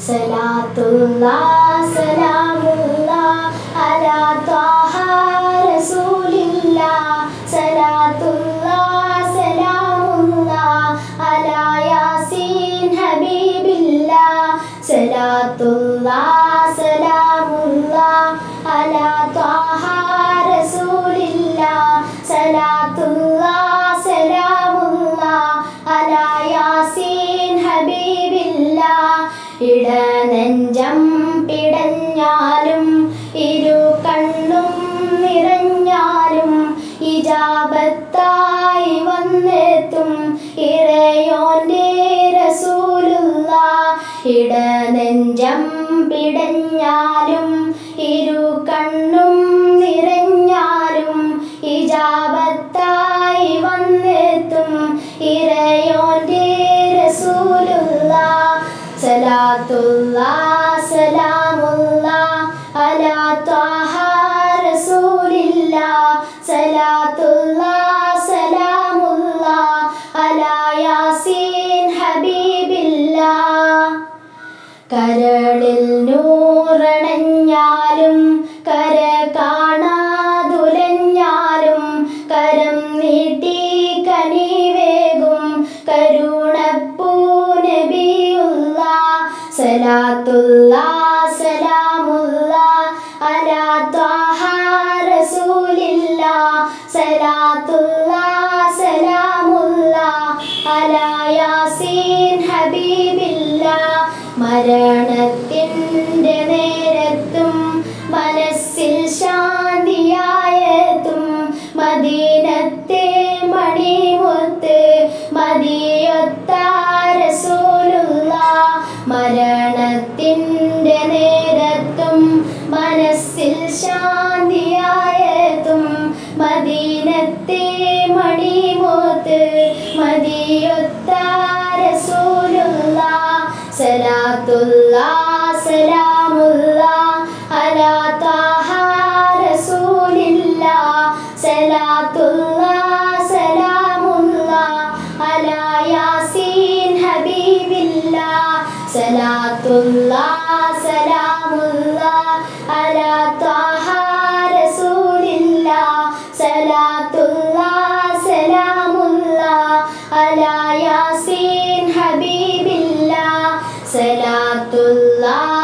സലാത്തുല്ലാ സലാമുല്ലാ അലാ ത്വാഹ റസൂലില്ലാ സലാത്തുല്ലാ സലാമുല്ലാ അലാ യാസീൻ ഹബീബില്ലാ സലാത്തുല്ലാ സലാമുല്ലാ അലാ ത്വാഹ റസൂലില്ലാ സലാത്തുല്ലാ സലാമുല്ലാ അലാ യാസീൻ ഹബീബില്ലാ ഇടനെഞ്ചം പിടഞ്ഞാലും ഇരു കണ്ണും നിറഞ്ഞാലും ഇജാബത്തായി വന്നെത്തും ഇറയോന്റെ റസൂലുള്ള ഇടനെഞ്ചം പിടഞ്ഞാലും ഇരു കണ്ണും നിറഞ്ഞാലും ഇജാബത്തായി വന്നെത്തും ഇറയോന്റെ റസൂലുള്ള സലാത്തുള്ള സലാമുള്ള അലാ ത്വാഹ റസൂലില്ല സലാത്തുള്ള സലാമുള്ള അലാ യാസീൻ ഹബീബില്ല കരളിൽ നൂറണഞ്ഞാലും കര കാണാതുലഞ്ഞാലും കരം നീട്ടി കനിവേകും കരുണപ്പൂ നബിയുള്ള സലാത്തുള്ള സലാമുള്ള അലാ ത്വാഹ റസൂലില്ല സലാത്തുള്ള സലാമുള്ള അലാ യാസീൻ ഹബീബില്ല മരണത്തിൻ്റെ നേരത്തും മനസ്സിൽ ശാന്തിയായെത്തും മദീനത്തെ മണിമുത്ത് മതിയൊത്ത റസൂലുള്ള മരണത്തിൻ്റെ നേരത്തും മനസ്സിൽ ശാന്തിയായെത്തും മദീനത്തെ മണിമുത്ത് മതിയൊത്ത റസൂലുള്ള സലാത്തുള്ള സലാമുള്ള അലാ ത്വാഹ റസൂലില്ല സലാത്തുള്ള സലാമുള്ള അലാ യാസീൻ ഹബീബില്ല സലാത്തുള്ള സലാമുള്ള അലാ ത്വാഹ റസൂലില്ല സലാത്തുള്ള സലാമുള്ള അലാ യാസീൻ ഹബീബില്ല സലാത്തുള്ള